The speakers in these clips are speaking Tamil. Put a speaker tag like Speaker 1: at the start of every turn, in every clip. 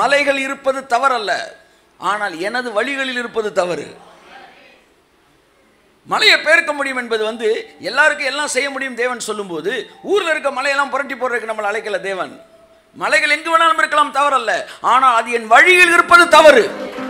Speaker 1: மலைகள் இருப்பது தவறல்ல ஆனால் எனது வழிகளில் இருப்பது தவறு மலையை பெயர்க்க முடியும் என்பது வந்து எல்லாருக்கும் எல்லாம் செய்ய முடியும் தேவன் சொல்லும்போது ஊர்ல இருக்க மலையெல்லாம் புரட்டி போடுறதுக்கு நம்மளை அழைக்கல தேவன் மலைகள் எங்கு வேணாலும் இருக்கலாம் தவறல்ல ஆனால் அது என் வழியில் இருப்பது தவறு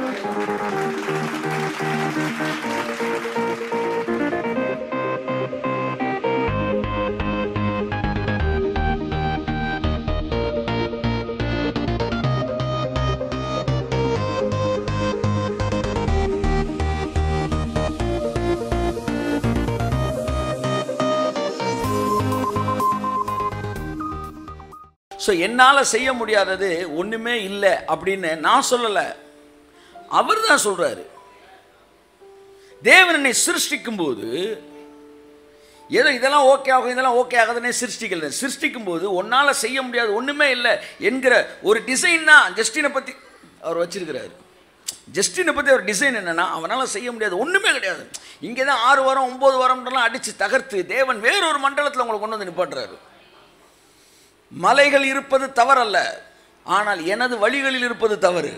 Speaker 1: ஸோ என்னால் செய்ய முடியாதது ஒன்றுமே இல்லை அப்படின்னு நான் சொல்லலை அவர் தான் சொல்கிறாரு தேவன் என்னை சிருஷ்டிக்கும் போது ஏதோ இதெல்லாம் ஓகே ஆகும் இதெல்லாம் ஓகே ஆகுதுன்னே சிருஷ்டிக்கல சிருஷ்டிக்கும் போது ஒன்னால் செய்ய முடியாது ஒன்றுமே இல்லை என்கிற ஒரு டிசைன் தான் ஜஸ்டினை பற்றி அவர் வச்சிருக்கிறாரு ஜஸ்டினை பற்றி ஒரு டிசைன் என்னன்னா அவனால் செய்ய முடியாது ஒன்றுமே கிடையாது இங்கே தான் ஆறு வாரம் ஒம்பது வாரம்ன்றலாம் அடித்து தகர்த்து தேவன் வேறொரு மண்டலத்தில் உங்களை கொண்டு வந்து நிப்பாட்டுறாரு மலைகள் இருப்பது தவறல்ல ஆனால் எனது வழிகளில் இருப்பது தவறு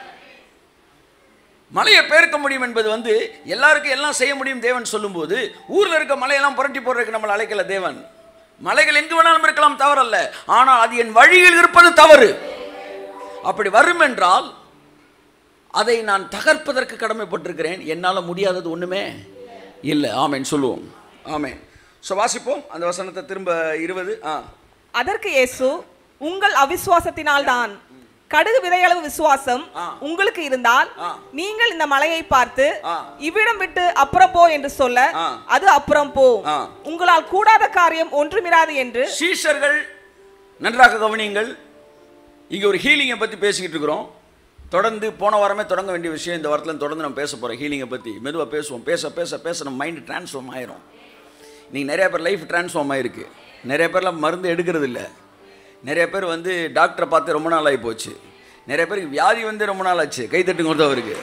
Speaker 1: மலையை பெயர்க்க முடியும் என்பது வந்து எல்லாருக்கும் எல்லாம் செய்ய முடியும் தேவன் சொல்லும்போது ஊர்ல இருக்க மலையெல்லாம் புரட்டி போடுறதுக்கு நம்மளை அழைக்கல தேவன் மலைகள் எங்கு வேணாலும் இருக்கலாம் தவறல்ல ஆனால் அது என் வழியில் இருப்பது தவறு அப்படி வரும் என்றால் அதை நான் தகர்ப்பதற்கு கடமைப்பட்டிருக்கிறேன் என்னால் முடியாதது ஒன்றுமே இல்லை ஆமேன் சொல்லுவோம் ஆமேன் ஸோ வாசிப்போம் அந்த வசனத்தை திரும்ப இருபது ஆ
Speaker 2: அதற்கு இயேசு உங்கள் அவிசுவாசத்தினால்தான் கடுகு விதையளவு விசுவாசம்
Speaker 1: ஆ.
Speaker 2: உங்களுக்கு இருந்தால்
Speaker 1: ஆ.
Speaker 2: நீங்கள் இந்த மலையை பார்த்து
Speaker 1: ஆ.
Speaker 2: இவ்விடம் விட்டு அப்புறம் போ என்று சொல்ல
Speaker 1: ஆ.
Speaker 2: அது அப்புறம் போ
Speaker 1: ஆ.
Speaker 2: உங்களால் கூடாத காரியம் ஒன்றுமிராது என்று
Speaker 1: சீஷர்கள் நன்றாக கவனியுங்கள் இங்கே ஒரு ஹீலிங்கை பற்றி பேசிக்கிட்டு இருக்கிறோம் தொடர்ந்து போன வாரமே தொடங்க வேண்டிய விஷயம் இந்த வாரத்தில் தொடர்ந்து நம்ம பேச போகிறோம் ஹீலிங்கை பற்றி மெதுவாக பேசுவோம் பேச பேச பேச நம்ம மைண்டு ட்ரான்ஸ்ஃபார்ம் ஆயிரும் நீங்கள் நிறைய பேர் லைஃப் ட்ரான்ஸ்ஃபார்ம் ஆயிருக்கு நிறைய பேர்லாம் மருந்து எடுக்கிறது இல்லை நிறைய பேர் வந்து டாக்டரை பார்த்து ரொம்ப நாள் ஆகி போச்சு நிறைய பேருக்கு வியாதி வந்து ரொம்ப நாள் ஆச்சு கை தட்டுங்க ஒருத்தவருக்கு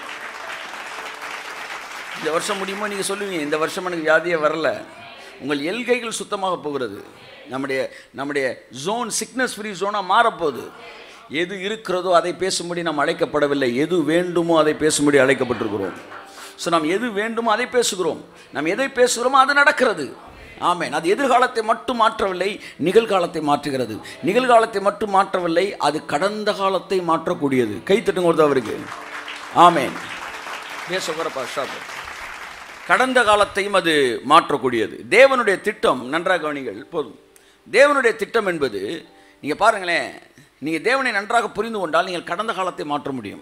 Speaker 1: இந்த வருஷம் முடியுமோ நீங்கள் சொல்லுவீங்க இந்த வருஷம் எனக்கு வியாதியே வரல உங்கள் எல்கைகள் சுத்தமாக போகிறது நம்முடைய நம்முடைய ஜோன் சிக்னஸ் ஃப்ரீ ஜோனாக மாறப்போகுது எது இருக்கிறதோ அதை பேசும்படி நாம் அழைக்கப்படவில்லை எது வேண்டுமோ அதை பேசும்படி அழைக்கப்பட்டிருக்கிறோம் ஸோ நாம் எது வேண்டுமோ அதை பேசுகிறோம் நாம் எதை பேசுகிறோமோ அது நடக்கிறது ஆமென் அது எதிர்காலத்தை மட்டும் மாற்றவில்லை நிகழ்காலத்தை மாற்றுகிறது நிகழ்காலத்தை மட்டும் மாற்றவில்லை அது கடந்த காலத்தை மாற்றக்கூடியது கை தட்டுங்க ஒருத்தவருக்கு ஆமென் பேச வரப்பா ஷாப் கடந்த காலத்தையும் அது மாற்றக்கூடியது தேவனுடைய திட்டம் நன்றாக கவனிங்கள் போதும் தேவனுடைய திட்டம் என்பது நீங்கள் பாருங்களேன் நீங்கள் தேவனை நன்றாக புரிந்து கொண்டால் நீங்கள் கடந்த காலத்தை மாற்ற முடியும்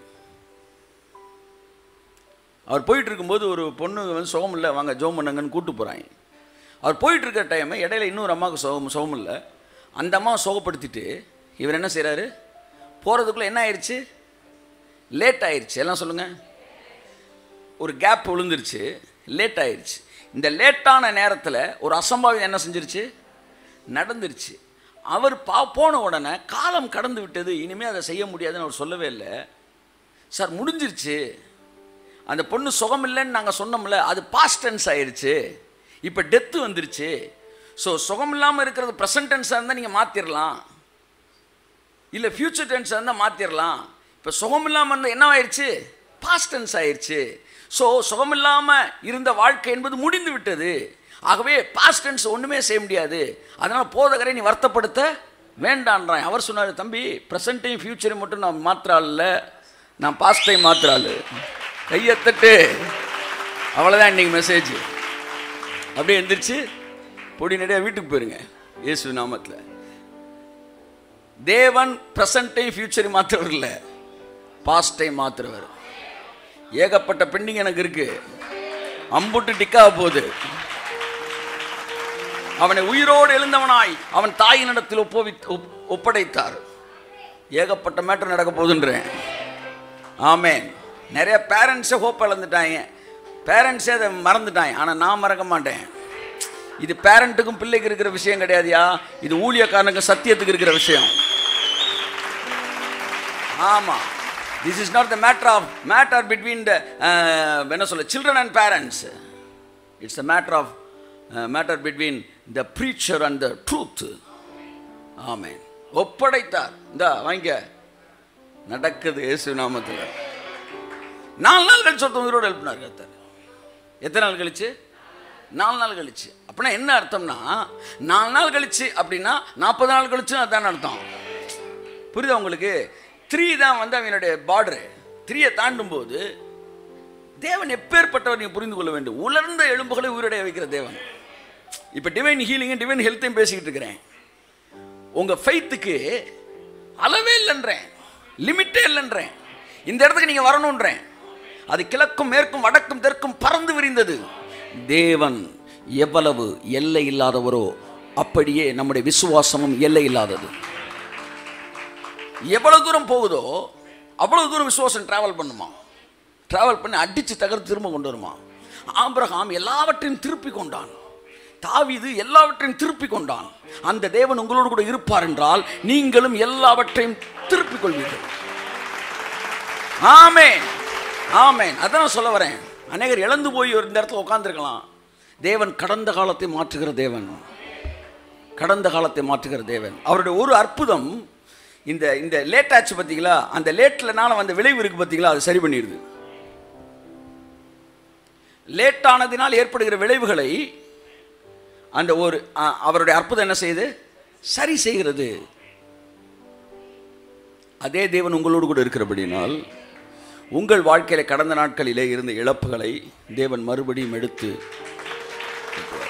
Speaker 1: அவர் போயிட்டு இருக்கும்போது ஒரு பொண்ணு வந்து சுகம் இல்லை வாங்க ஜோம் பண்ணுங்கன்னு கூட்டு போகிறாங்க அவர் போயிட்டு இருக்கிற டைம் இடையில இன்னொரு அம்மாவுக்கு சுகம் சுகம் இல்லை அந்த அம்மாவை சுகப்படுத்திட்டு இவர் என்ன செய்கிறாரு போகிறதுக்குள்ளே என்ன ஆயிடுச்சு லேட் ஆயிடுச்சு எல்லாம் சொல்லுங்கள் ஒரு கேப் விழுந்துருச்சு லேட் ஆயிடுச்சு இந்த லேட்டான நேரத்தில் ஒரு அசம்பாவிதம் என்ன செஞ்சிருச்சு நடந்துருச்சு அவர் பா போன உடனே காலம் கடந்து விட்டது இனிமேல் அதை செய்ய முடியாதுன்னு அவர் சொல்லவே இல்லை சார் முடிஞ்சிருச்சு அந்த பொண்ணு சுகம் இல்லைன்னு நாங்கள் சொன்னோம்ல அது பாஸ்ட் டென்ஸ் ஆயிடுச்சு இப்போ டெத்து வந்துருச்சு ஸோ சுகம் இல்லாமல் இருக்கிறது ப்ரெசன்ட் டென்ஸாக இருந்தால் நீங்கள் மாற்றிடலாம் இல்லை ஃப்யூச்சர் டென்ஸாக இருந்தால் மாற்றிடலாம் இப்போ சுகம் இல்லாமல் இருந்தால் என்ன ஆயிடுச்சு பாஸ்ட் டென்ஸ் ஆயிடுச்சு ஸோ சுகம் இல்லாமல் இருந்த வாழ்க்கை என்பது முடிந்து விட்டது ஆகவே பாஸ்ட் டென்ஸ் ஒன்றுமே செய்ய முடியாது அதனால் போதகரை நீ வருத்தப்படுத்த வேண்டான்றான் அவர் சொன்னார் தம்பி ப்ரெசண்ட்டையும் ஃப்யூச்சரையும் மட்டும் நான் மாத்திராள் இல்லை நான் பாஸ்டையும் மாத்திராள் கையத்தட்டு அவ்வளோதான் இன்னைக்கு மெசேஜ் அப்படியே எந்திரிச்சு பொடி நிறைய வீட்டுக்கு போயிருங்க இயேசு நாமத்தில் தேவன் ப்ரெசண்ட்டையும் ஃபியூச்சரையும் மாற்றுறவர் இல்லை பாஸ்டையும் மாற்றுறவர் ஏகப்பட்ட பெண்டிங் எனக்கு இருக்கு அம்புட்டு டிக்காக போகுது அவனை உயிரோடு எழுந்தவனாய் அவன் தாயினிடத்தில் ஒப்புவி ஒப்- ஒப்படைத்தார் ஏகப்பட்ட மேட்டர் நடக்க போகுதுன்றேன் ஆமென் நிறைய பேரண்ட்ஸே ஹோப் இழந்துட்டாங்க பேரண்ட்ஸே அதை மறந்துட்டாங்க ஆனால் நான் மறக்க மாட்டேன் இது பேரண்ட்டுக்கும் பிள்ளைக்கு இருக்கிற விஷயம் கிடையாதுயா இது ஊழியக்காரனுக்கு சத்தியத்துக்கு இருக்கிற விஷயம் ஆமாம் this is not the matter of matter between the என்ன சொல்ல children and parents it's a matter of matter between the preacher and the truth amen ஒப்படைத்தார் இந்த வாங்கிக்க நடக்குது இயேசு நாமத்தில் நாலு நாள் கழிச்சு ஒருத்தன் உயிரோடு எழுப்பினார் கர்த்தர் எத்தனை நாள் கழிச்சு நாலு நாள் கழிச்சு அப்படின்னா என்ன அர்த்தம்னா நாலு நாள் கழிச்சு அப்படின்னா நாற்பது நாள் கழிச்சு அதான் அர்த்தம் புரியுதா உங்களுக்கு த்ரீ தான் வந்து அவனுடைய பார்டரு த்ரீயை தாண்டும் போது தேவன் எப்பேற்பட்டவர் நீங்க புரிந்து கொள்ள வேண்டும் உலர்ந்த எலும்புகளை உயிரடைய வைக்கிற தேவன் இப்போ டிவைன் ஹீலிங்கும் டிவைன் ஹெல்த்தையும் பேசிக்கிட்டு இருக்கிறேன் உங்க ஃபெய்த்துக்கு அளவே இல்லைன்றேன் லிமிட்டே இல்லைன்றேன் இந்த இடத்துக்கு நீங்க வரணுன்றேன் அது கிழக்கும் மேற்கும் வடக்கும் தெற்கும் பறந்து விரிந்தது தேவன் எவ்வளவு எல்லை இல்லாதவரோ அப்படியே நம்முடைய விசுவாசமும் எல்லை இல்லாதது எவ்வளவு தூரம் போகுதோ அவ்வளவு தூரம் விசுவாசம் டிராவல் பண்ணுமா டிராவல் பண்ணி அடிச்சு தகர்த்து திரும்ப கொண்டு வருமா ஆபிரகாம் எல்லாவற்றையும் திருப்பி கொண்டான் தாவீது எல்லாவற்றையும் திருப்பி கொண்டான் அந்த தேவன் உங்களோடு கூட இருப்பார் என்றால் நீங்களும் எல்லாவற்றையும் திருப்பிக் கொள்வீர்கள் ஆமென் ஆமென் அதான் நான் சொல்ல வரேன் அநேகர் இழந்து போய் ஒரு இந்த இடத்துல உட்காந்துருக்கலாம் தேவன் கடந்த காலத்தை மாற்றுகிற தேவன் கடந்த காலத்தை மாற்றுகிற தேவன் அவருடைய ஒரு அற்புதம் இந்த இந்த லேட் ஆச்சு பார்த்தீங்களா அந்த லேட்லனால வந்த விளைவு இருக்கு பார்த்தீங்களா அது சரி பண்ணிடுது லேட்டானதினால் ஏற்படுகிற விளைவுகளை அந்த ஒரு அ- அவருடைய அற்புதம் என்ன செய்யுது சரி செய்கிறது அதே தேவன் உங்களோடு கூட இருக்கிறபடினால் உங்கள் வாழ்க்கையில கடந்த நாட்களிலே இருந்த இழப்புகளை தேவன் மறுபடியும் எடுத்து